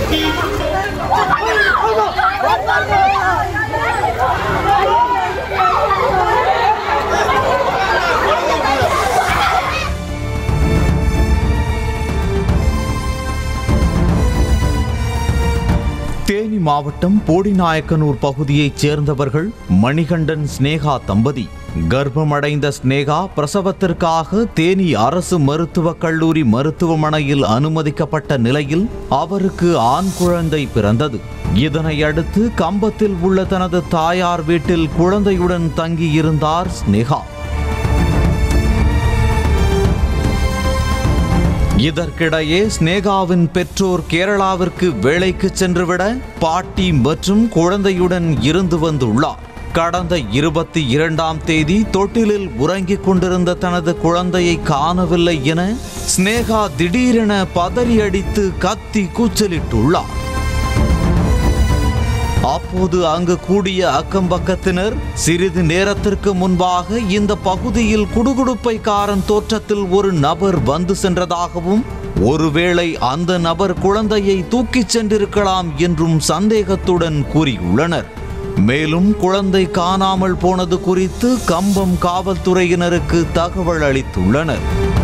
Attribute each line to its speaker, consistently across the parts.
Speaker 1: தேனி மாவட்டம் போடிநாயக்கனூர் பகுதியைச் சேர்ந்தவர்கள் மணிகண்டன் ஸ்னேகா தம்பதி கர்ப்பமடைந்த ஸ்னேகா பிரசவத்திற்காக தேனி அரசு மருத்துவக் கல்லூரி மருத்துவமனையில் அனுமதிக்கப்பட்ட நிலையில் அவருக்கு ஆண் குழந்தை பிறந்தது இதனையடுத்து கம்பத்தில் உள்ள தனது தாயார் வீட்டில் குழந்தையுடன் தங்கியிருந்தார் ஸ்னேகா இதற்கிடையே ஸ்னேகாவின் பெற்றோர் கேரளாவிற்கு வேலைக்கு சென்றுவிட பாட்டி மற்றும் குழந்தையுடன் இருந்து வந்துள்ளார் கடந்த இருபத்தி இரண்டாம் தேதி தொட்டிலில் உறங்கிக் கொண்டிருந்த தனது குழந்தையை காணவில்லை என ஸ்னேகா திடீரென பதறியடித்து கத்தி கூச்சலிட்டுள்ளார் அப்போது அங்கு கூடிய அக்கம்பக்கத்தினர் சிறிது நேரத்திற்கு முன்பாக இந்த பகுதியில் குடுகுடுப்பைக்காரன் தோற்றத்தில் ஒரு நபர் வந்து சென்றதாகவும் ஒருவேளை அந்த நபர் குழந்தையை தூக்கிச் சென்றிருக்கலாம் என்றும் சந்தேகத்துடன் கூறியுள்ளனர் மேலும் குழந்தை காணாமல் போனது குறித்து கம்பம் காவல்துறையினருக்கு தகவல் அளித்துள்ளனர்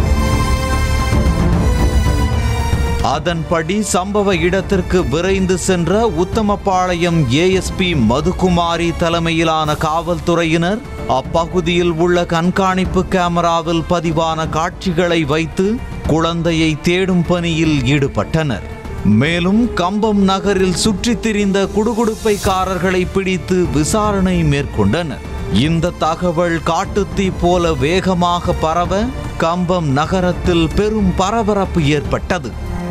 Speaker 1: அதன்படி சம்பவ இடத்திற்கு விரைந்து சென்ற உத்தமபாளையம் ஏஎஸ்பி மதுகுமாரி தலைமையிலான காவல்துறையினர் அப்பகுதியில் உள்ள கண்காணிப்பு கேமராவில் பதிவான காட்சிகளை வைத்து குழந்தையை தேடும் பணியில் ஈடுபட்டனர் மேலும் கம்பம் நகரில் சுற்றித் திரிந்த குடுகுடுப்பைக்காரர்களை பிடித்து விசாரணை மேற்கொண்டனர் இந்த தகவல் காட்டுத்தீ போல வேகமாக பரவ கம்பம் நகரத்தில் பெரும் பரபரப்பு ஏற்பட்டது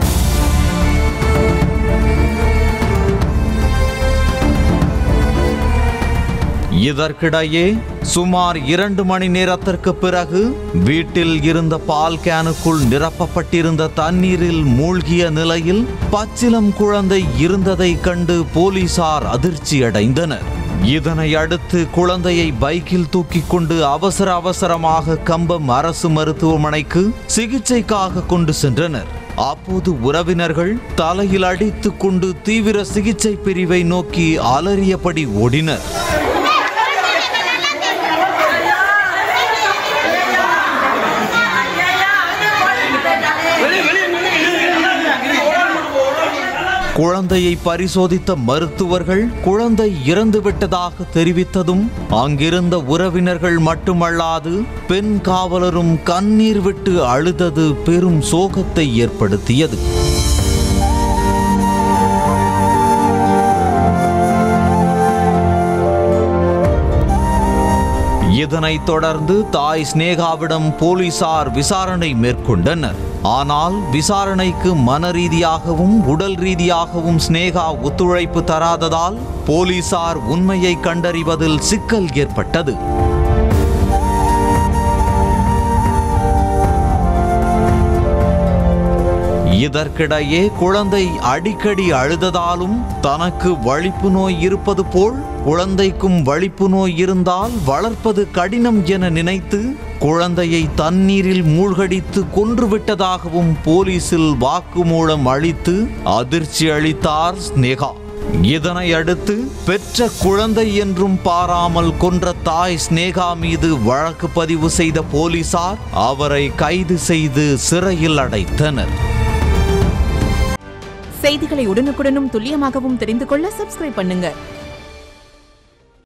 Speaker 1: இதற்கிடையே சுமார் இரண்டு மணி நேரத்திற்கு பிறகு வீட்டில் இருந்த பால் கேனுக்குள் நிரப்பப்பட்டிருந்த தண்ணீரில் மூழ்கிய நிலையில் பச்சிலம் குழந்தை இருந்ததை கண்டு போலீசார் அதிர்ச்சியடைந்தனர் இதனை அடுத்து குழந்தையை பைக்கில் தூக்கிக் கொண்டு அவசர அவசரமாக கம்பம் அரசு மருத்துவமனைக்கு சிகிச்சைக்காக கொண்டு சென்றனர் அப்போது உறவினர்கள் தலையில் அடித்துக் கொண்டு தீவிர சிகிச்சை பிரிவை நோக்கி அலறியபடி ஓடினர் குழந்தையை பரிசோதித்த மருத்துவர்கள் குழந்தை இறந்துவிட்டதாக தெரிவித்ததும் அங்கிருந்த உறவினர்கள் மட்டுமல்லாது பெண் காவலரும் கண்ணீர் விட்டு அழுதது பெரும் சோகத்தை ஏற்படுத்தியது இதனைத் தொடர்ந்து தாய் சினேகாவிடம் போலீசார் விசாரணை மேற்கொண்டனர் ஆனால் விசாரணைக்கு மன ரீதியாகவும் உடல் ரீதியாகவும் சினேகா ஒத்துழைப்பு தராததால் போலீசார் உண்மையை கண்டறிவதில் சிக்கல் ஏற்பட்டது இதற்கிடையே குழந்தை அடிக்கடி அழுததாலும் தனக்கு வலிப்பு நோய் இருப்பது போல் குழந்தைக்கும் வலிப்பு நோய் இருந்தால் வளர்ப்பது கடினம் என நினைத்து குழந்தையை தண்ணீரில் மூழ்கடித்து கொன்றுவிட்டதாகவும் போலீசில் வாக்குமூலம் அளித்து அதிர்ச்சி அளித்தார் ஸ்னேகா இதனை அடுத்து பெற்ற குழந்தை என்றும் பாராமல் கொன்ற தாய் ஸ்னேகா மீது வழக்கு பதிவு செய்த போலீசார் அவரை கைது செய்து சிறையில் அடைத்தனர்
Speaker 2: செய்திகளை உடனுக்குடனும் துல்லியமாகவும் தெரிந்து கொள்ள சப்ஸ்கிரைப் பண்ணுங்க